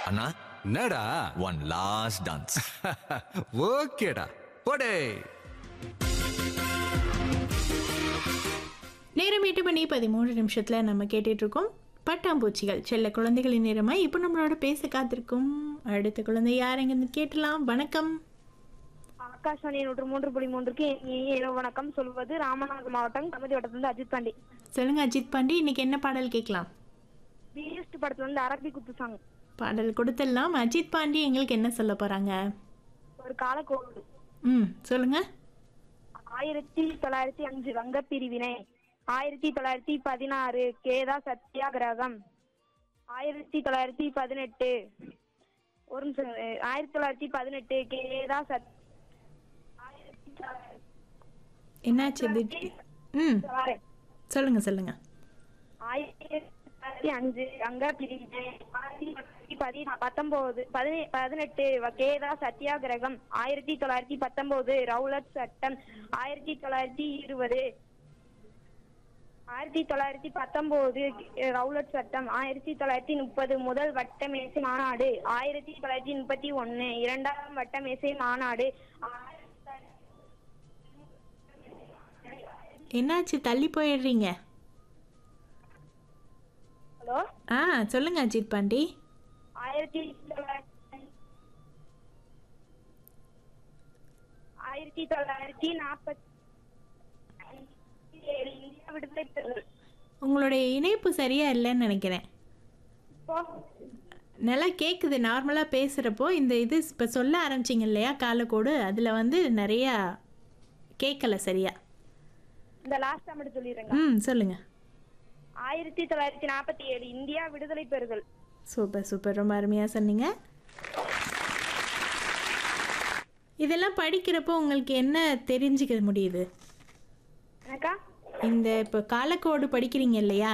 அண்ணா என்னடா one last dance ஓகேடா போடே நேரம் எட்டு மணி பதிமூணு நிமிஷத்தில் நம்ம கேட்டுட்டு இருக்கோம் பட்டாம்பூச்சிகள் செல்ல குழந்தைகளின் நேரமாக இப்போ நம்மளோட பேச காத்திருக்கும் அடுத்த குழந்தை யார் எங்கன்னு கேட்டலாம் வணக்கம் ஆகாஷவாணி நூற்று மூன்று புள்ளி மூன்றுக்கு இனிய இரவு வணக்கம் சொல்வது ராமநாதபுரம் மாவட்டம் கமதி வட்டத்திலிருந்து அஜித் பாண்டி சொல்லுங்க அஜித் பாண்டி இன்னைக்கு என்ன பாடல் கேட்கலாம் பிஎஸ்டி படத்துல இருந்து அரபி குத்து சாங் பாடல் கொடுத்துடலாம் அஜித் பாண்டி எங்களுக்கு என்ன சொல்ல போறாங்க ஒரு காலக்கோடு ம் சொல்லுங்க ஆயிரத்தி தொள்ளாயிரத்தி அஞ்சு வங்க பிரிவினை ஆயிரத்தி தொள்ளாயிரத்தி பதினாறு கேதா சத்தியாகிரகம் ஆயிரத்தி தொள்ளாயிரத்தி பதினெட்டு ஒரு நிமிஷம் அஹ், ஆயிரத்தி தொள்ளாயிரத்தி பதினெட்டு கேதா சத் ஆயிரத்தி தொள்ளாயிரத்தி என்னாச்சு திடீர் ம் வரேன். சொல்லுங்க சொல்லுங்க ஆயிரத்தி தொள்ளாயிரத்தி அஞ்சு அங்க பிரிவினை ஆயிரத்தி தொள்ளாயிரத்தி பதி- பத்தொன்பது பதினே- பதினெட்டு கேதா சத்தியாகிரகம் ஆயிரத்தி தொள்ளாயிரத்தி பத்தொன்பது ரவுலட் சட்டம் ஆயிரத்தி தொள்ளாயிரத்தி இருபது ஆயிரத்தி தொள்ளாயிரத்தி பத்தொன்பது ரவுலட் சட்டம் ஆயிரத்தி தொள்ளாயிரத்தி முப்பது முதல் வட்டமேசை மாநாடு ஆயிரத்தி தொள்ளாயிரத்தி முப்பத்தி ஒன்னு இரண்டாம் வட்டமேசை மாநாடு என்னாச்சு தள்ளி போயிடுறீங்க ஹலோ ஆ சொல்லுங்க அஜித் பாண்டி ஆயிரத்தி தொள்ளாயிரத்தி ஆயிரத்தி தொள்ளாயிரத்தி நாற்பத்தி ஏழு இந்தியா விடுதலை பெறுதல். உங்களுடைய இணைப்பு சரியா இல்லைன்னு நினைக்கிறேன் இப்போ நல்லா கேட்குது நார்மலாக பேசுகிறப்போ இந்த இது இப்போ சொல்ல ஆரம்பிச்சிங்க இல்லையா காலக்கோடு அதில் வந்து நிறையா கேட்கல சரியா இந்த லாஸ்ட் மட்டும் சொல்லிடுறேங்க ம் சொல்லுங்கள் ஆயிரத்தி தொள்ளாயிரத்தி நாற்பத்தி ஏழு இந்தியா விடுதலை பெறுதல் சூப்பர் சூப்பர் ரொம்ப அருமையாக சொன்னீங்க இதெல்லாம் படிக்கிறப்போ உங்களுக்கு என்ன தெரிஞ்சுக்க முடியுது எனக்கா இந்த இப்போ காலக்கோடு படிக்கிறீங்க இல்லையா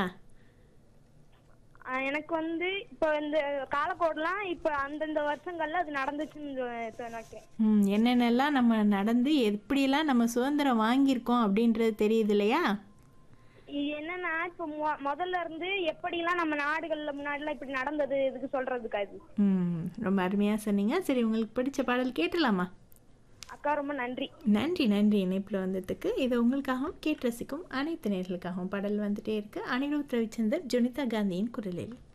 ஆஹ் எனக்கு வந்து இப்போ இந்த காலக்கோடெல்லாம் இப்போ அந்தந்த வருஷங்கள்ல அது நடந்துச்சுன்னு சொ- நினைக்கிறேன் ம் என்னென்னலாம் நம்ம நடந்து எப்படியெல்லாம் நம்ம சுதந்திரம் வாங்கியிருக்கோம் அப்படின்றது தெரியுது இல்லையா இது என்னன்னா இப்போ மொ- முதல்ல இருந்து எப்படிலாம் நம்ம நாடுகள்ல முன்னாடிலாம் இப்படி நடந்தது இதுக்கு சொல்றதுக்கா இது ம் ரொம்ப அருமையாக சொன்னீங்க சரி உங்களுக்கு பிடிச்ச பாடல் கேட்டலாமா அக்கா ரொம்ப நன்றி நன்றி நன்றி இணைப்பில் வந்ததுக்கு இது உங்களுக்காகவும் கேட்டு ரசிக்கும் அனைத்து நேர்களுக்காகவும் பாடல் வந்துட்டே இருக்கு அனிருத் ரவிச்சந்தர் ஜுனிதா காந்தியின் குரலில்